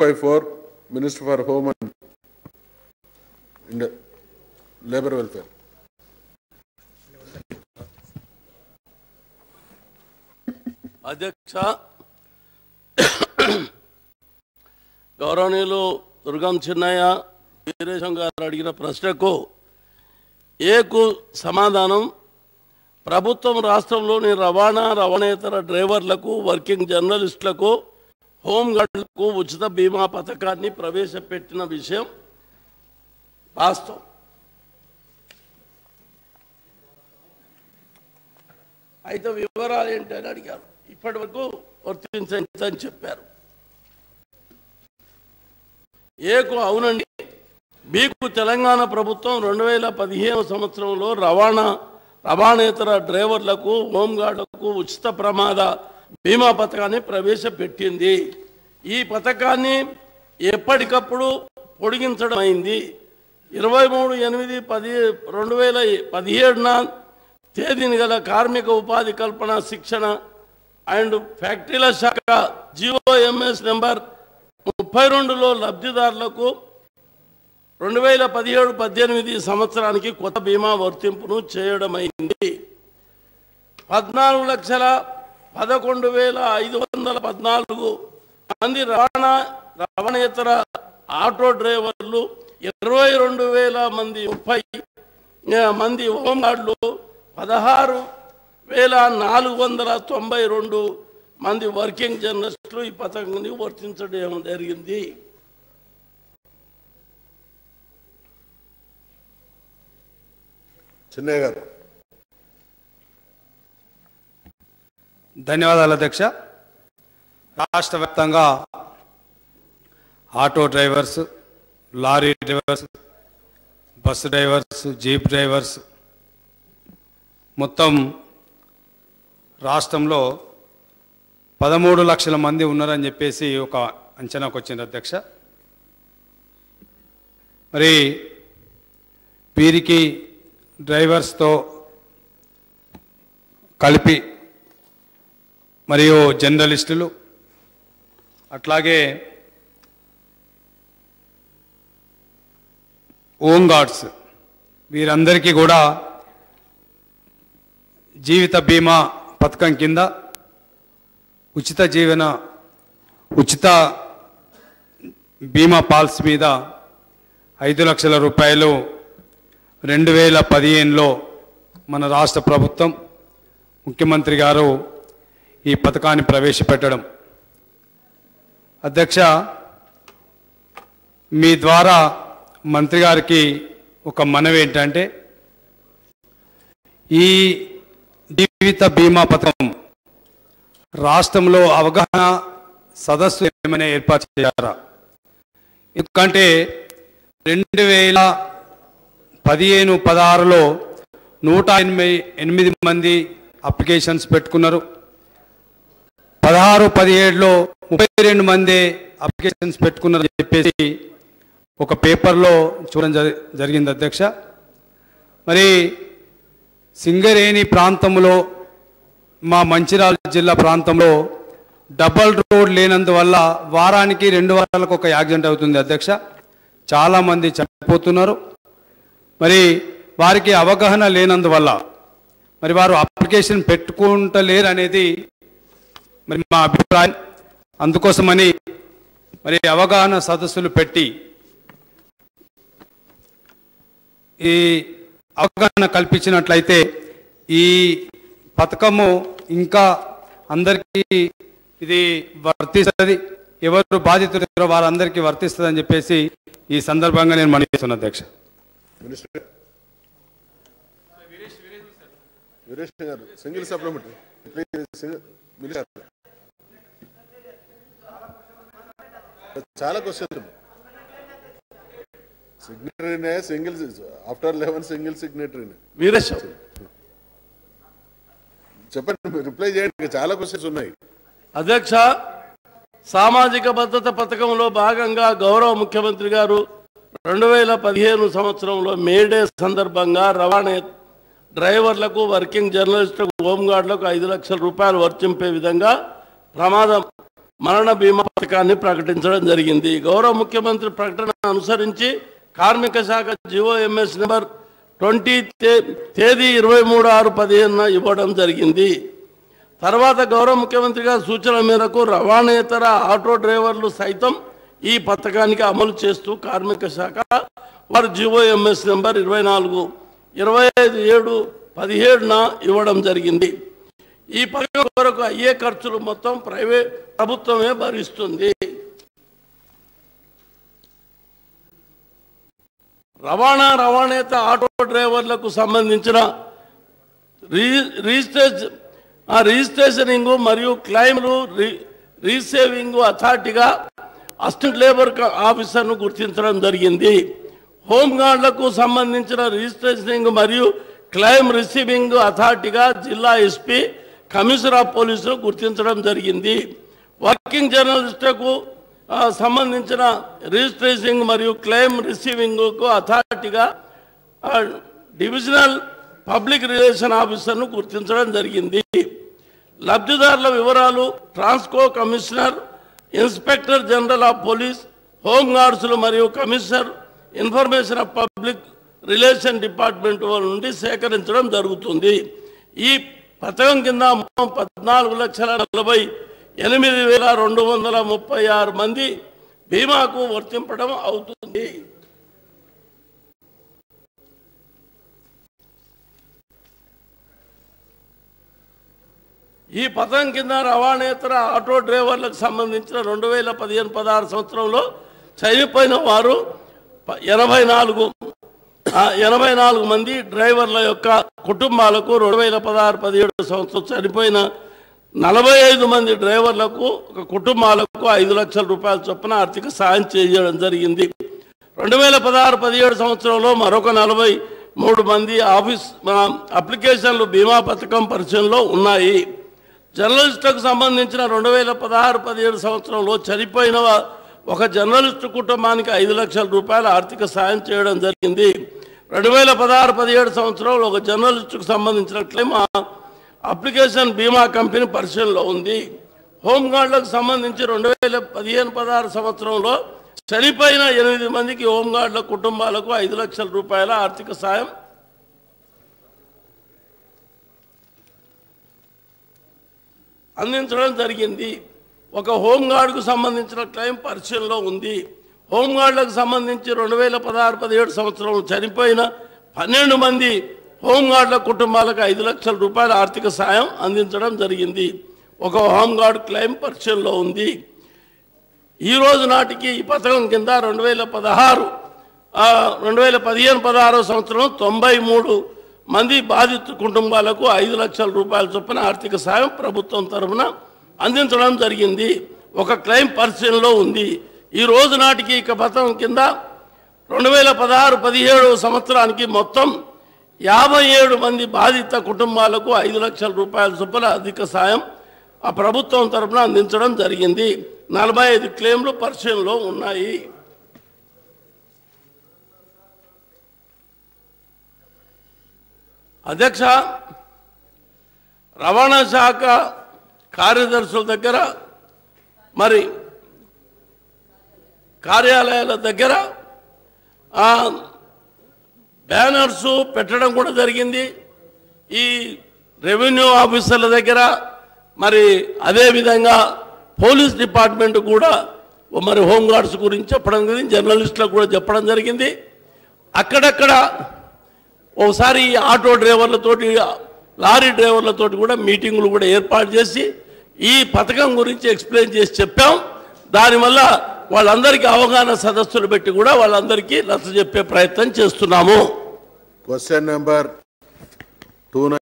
five four minister for home and ఇండ labour welfare అధ్యక్ష గౌరవనీయులు దుర్గం చిన్నయ్య వీరేశం గారు అడిగిన ప్రశ్నకు ఏకు సమాధానం ప్రభుత్వం రాష్ట్రంలోని రవాణా రవాణేతర డ్రైవర్లకు వర్కింగ్ జర్నలిస్టులకు హోంగార్డులకు ఉచిత బీమా పథకాన్ని ప్రవేశపెట్టిన విషయం వాస్తవం అయితే వివరాలు ఏంటని అడిగారు ఇప్పటి వరకు వర్తించని చెప్పారు ఏకు అవునండి మీకు తెలంగాణ ప్రభుత్వం రెండు వేల పదిహేను సంవత్సరంలో రవాణా రవాణేతర డ్రైవర్లకు హోంగార్డులకు ఉచిత ప్రమాద బీమా పథకాన్ని ప్రవేశపెట్టింది ఈ పథకాన్ని ఎప్పటికప్పుడు పొడిగించడం అయింది ఇరవై మూడు ఎనిమిది పది రెండు వేల పదిహేడున తేదీని గల కార్మిక ఉపాధి కల్పన శిక్షణ అండ్ ఫ్యాక్టరీల శాఖ జిఓఎంఎస్ నెంబర్ ముప్పై రెండులో లబ్ధిదారులకు రెండు వేల పదిహేడు పద్దెనిమిది సంవత్సరానికి కొత్త బీమా వర్తింపును చేయడమైంది పద్నాలుగు లక్షల పదకొండు వేల ఐదు వందల పద్నాలుగు మంది రవాణా రవాణేతర ఆటో డ్రైవర్లు ఇరవై రెండు వేల మంది ముప్పై ఆ, మంది హోంగార్డులు పదహారు వేల నాలుగు వందల తొంభై రెండు మంది వర్కింగ్ జర్నలిస్టులు ఈ పథకాన్ని వర్తించడం జరిగింది చిన్నయ్య గారు ధన్యవాదాలు అధ్యక్ష రాష్ట్ర వ్యాప్తంగా auto drivers lorry drivers bus drivers jeep drivers మొత్తం రాష్ట్రంలో పదమూడు లక్షల మంది ఉన్నారని చెప్పేసి ఒక అంచనాకు వచ్చింది అధ్యక్ష మరి వీరికి డ్రైవర్స్తో కలిపి మరియు జర్నలిస్టులు అట్లాగే ఓన్ గార్డ్స్ వీరందరికీ కూడా జీవిత బీమా పథకం కింద ఉచిత జీవన ఉచిత బీమా పాలసీ మీద ఐదు లక్షల రూపాయలు రెండు వేల పదిహేనులో మన రాష్ట్ర ప్రభుత్వం ముఖ్యమంత్రి గారు ఈ పథకాన్ని ప్రవేశపెట్టడం అధ్యక్ష మీ ద్వారా మంత్రి గారికి ఒక మనవి ఏంటంటే ఈ జీవిత బీమా పథకం రాష్ట్రంలో అవగాహన సదస్సు ఏమైనా ఏర్పాటు చేయారా ఎందుకంటే రెండు వేల పదిహేను పదహారులో నూట ఎనభై ఎనిమిది మంది అప్లికేషన్స్ పెట్టుకున్నారు పదహారు పదిహేడులో ముప్పై రెండు మంది అప్లికేషన్స్ పెట్టుకున్నారని చెప్పేసి ఒక పేపర్లో చూడడం జరి- జరిగింది అధ్యక్ష మరి సింగరేణి ప్రాంతంలో మా మంచిర్యాల జిల్లా ప్రాంతంలో డబల్ రోడ్ లేనందువల్ల వారానికి రెండు వారాలకు ఒక యాక్సిడెంట్ అవుతుంది అధ్యక్ష చాలామంది చనిపోతున్నారు మరి వారికి అవగాహన లేనందువల్ల మరి వారు అప్లికేషన్ పెట్టుకుంటలేరు అనేది మరి మా అభిప్రాయం అందుకోసమని మరి అవగాహన సదస్సులు పెట్టి ఈ అవగాహన కల్పించినట్లయితే ఈ పథకము ఇంకా అందరికీ ఇది వర్తిస్తుంది ఎవరు బాధితులు వారందరికీ వర్తిస్తుంది అని చెప్పేసి ఈ సందర్భంగా నేను మనవి చేస్తున్నా అధ్యక్ష మినిస్టర్ వీరేష్ గారు single supplementary please single minister చాలా క్వశ్చన్ సిగ్నేటరీనే సింగిల్ ఆఫ్టర్ లెవెన్ సింగిల్ సిగ్నేటరీనే వీరేశం చెప్పండి మీరు రిప్లై చేయండి ఇంకా చాలా క్వశ్చన్స్ ఉన్నాయి అధ్యక్ష సామాజిక భద్రత పథకంలో భాగంగా గౌరవ ముఖ్యమంత్రి గారు రెండు వేల పదిహేను సంవత్సరంలో మేడే సందర్భంగా రవాణా డ్రైవర్లకు వర్కింగ్ జర్నలిస్టులకు హోంగార్డులకు ఐదు లక్షల రూపాయలు వర్తింపే విధంగా ప్రమాదం మరణ బీమా పథకాన్ని ప్రకటించడం జరిగింది గౌరవ ముఖ్యమంత్రి ప్రకటన అనుసరించి కార్మిక శాఖ జిఓఎంఎస్ నెంబర్ ట్వంటీ తేదీ ఇరవై మూడు ఆరు పదిహేనున ఇవ్వడం జరిగింది తర్వాత గౌరవ ముఖ్యమంత్రి గారి సూచన మేరకు రవాణేతర ఆటో డ్రైవర్లు సైతం ఈ పథకానికి అమలు చేస్తూ కార్మిక శాఖ వారి జిఓఎంఎస్ నెంబర్ ఇరవై నాలుగు ఇరవై ఐదు ఏడు పదిహేడున ఇవ్వడం జరిగింది ఈ పథకం కొరకు అయ్యే ఖర్చులు మొత్తం ప్రైవేట్ ప్రభుత్వమే భరిస్తుంది రవాణా రవాణేత ఆటో డ్రైవర్లకు సంబంధించిన రీ రిజిస్ట్రేషన్ ఆ రిజిస్ట్రేషనింగ్ మరియు క్లైమ్లు రీ రీసేవింగ్ అథారిటీగా అసిస్టెంట్ లేబర్ క- ఆఫీసర్ను గుర్తించడం జరిగింది హోంగార్డులకు సంబంధించిన రిజిస్ట్రేషనింగ్ మరియు క్లైమ్ రిసీవింగ్ అథారిటీగా జిల్లా ఎస్పీ కమిషనర్ ఆఫ్ పోలీసును గుర్తించడం జరిగింది వర్కింగ్ జర్నలిస్టులకు ఆ, సంబంధించిన రిజిస్ట్రేషనింగ్ మరియు క్లెయిమ్ రిసీవింగ్కు అథారిటీగా ఆ, డివిజనల్ పబ్లిక్ రిలేషన్ ఆఫీసర్ను గుర్తించడం జరిగింది లబ్ధిదారుల వివరాలు Transco commissioner inspector general of police home గార్డ్స్లు మరియు commissioner information of public relation department వాళ్ళ నుండి సేకరించడం జరుగుతుంది ఈ పథకం కింద మొత్తం పద్నాలుగు లక్షల నలభై ఎనిమిది వేల రెండు వందల ముప్పై ఆరు మంది బీమాకు వర్తింపడం అవుతుంది ఈ పథకం కింద రవాణేతర ఆటో డ్రైవర్లకు సంబంధించిన రెండు వేల పదిహేను పదహారు సంవత్సరంలో చనిపోయిన వారు ప- ఎనభై నాలుగు ఆ, ఎనభై నాలుగు మంది డ్రైవర్ల యొక్క కుటుంబాలకు రెండు వేల పదహారు పదిహేడు సంవత్సరం చనిపోయిన నలభై ఐదు మంది డ్రైవర్లకు ఒక కుటుంబాలకు ఐదు లక్షల రూపాయల చొప్పున ఆర్థిక సాయం చేయడం జరిగింది రెండు వేల పదహారు పదిహేడు సంవత్సరంలో మరొక నలభై మూడు మంది ఆఫీస్ ఆ, అప్లికేషన్లు బీమా పథకం పరిచయంలో ఉన్నాయి జర్నలిస్టులకు సంబంధించిన రెండు వేల పదహారు పదిహేడు సంవత్సరంలో చనిపోయిన వా- ఒక జర్నలిస్టు కుటుంబానికి ఐదు లక్షల రూపాయల ఆర్థిక సాయం చేయడం జరిగింది రెండు వేల పదహారు పదిహేడు సంవత్సరంలో ఒక జర్నలిస్టుకు సంబంధించిన క్లెయిమ్ ఆ, అప్లికేషన్ బీమా కంపెనీ పరిశీలనలో ఉంది హోంగార్డులకు సంబంధించి రెండు వేల పదిహేను పదహారు సంవత్సరంలో చనిపోయిన ఎనిమిది మందికి హోంగార్డుల కుటుంబాలకు ఐదు లక్షల రూపాయల ఆర్థిక సాయం అందించడం జరిగింది ఒక హోంగార్డుకు సంబంధించిన క్లెయిమ్ పరిశీలనలో ఉంది హోంగార్డులకు సంబంధించి రెండు వేల పదహారు పదిహేడు సంవత్సరం చనిపోయిన పన్నెండు మంది హోంగార్డుల కుటుంబాలకు ఐదు లక్షల రూపాయల ఆర్థిక సాయం అందించడం జరిగింది ఒక హోంగార్డ్ క్లెయిమ్ పరిశీలనలో ఉంది ఈ రోజు నాటికి ఈ పథకం కింద రెండు వేల పదహారు రెండు వేల పదిహేను పదహారో సంవత్సరం తొంభై మూడు మంది బాధిత కుటుంబాలకు ఐదు లక్షల రూపాయల చొప్పున ఆర్థిక సాయం ప్రభుత్వం తరఫున అందించడం జరిగింది ఒక క్లెయిమ్ పరిశీలనలో ఉంది ఈ రోజు నాటికి ఇక పథకం కింద రెండు వేల పదహారు పదిహేడు సంవత్సరానికి మొత్తం యాభై ఏడు మంది బాధిత కుటుంబాలకు ఐదు లక్షల రూపాయల చొప్పున అధిక సాయం ఆ ప్రభుత్వం తరఫున అందించడం జరిగింది నలభై ఐదు క్లెయిమ్లు పరిశీలనలో ఉన్నాయి అధ్యక్ష రవాణా శాఖ కార్యదర్శుల దగ్గర మరి కార్యాలయాల దగ్గర ఆ, బ్యానర్స్ పెట్టడం కూడా జరిగింది ఈ రెవెన్యూ ఆఫీసర్ల దగ్గర మరి అదేవిధంగా పోలీస్ డిపార్ట్మెంట్ కూడా మరి హోంగార్డ్స్ గురించి చెప్పడం జరిగింది జర్నలిస్టులకు కూడా చెప్పడం జరిగింది అక్కడక్కడ ఒకసారి ఈ ఆటో డ్రైవర్లతోటి లారీ డ్రైవర్లతోటి కూడా మీటింగులు కూడా ఏర్పాటు చేసి ఈ పథకం గురించి ఎక్స్ప్లెయిన్ చేసి చెప్పాం దానివల్ల వాళ్ళందరికీ అవగాహన సదస్సులు పెట్టి కూడా వాళ్ళందరికీ నచ్చ చెప్పే ప్రయత్నం చేస్తున్నాము క్వశ్చన్ నెంబర్ టూ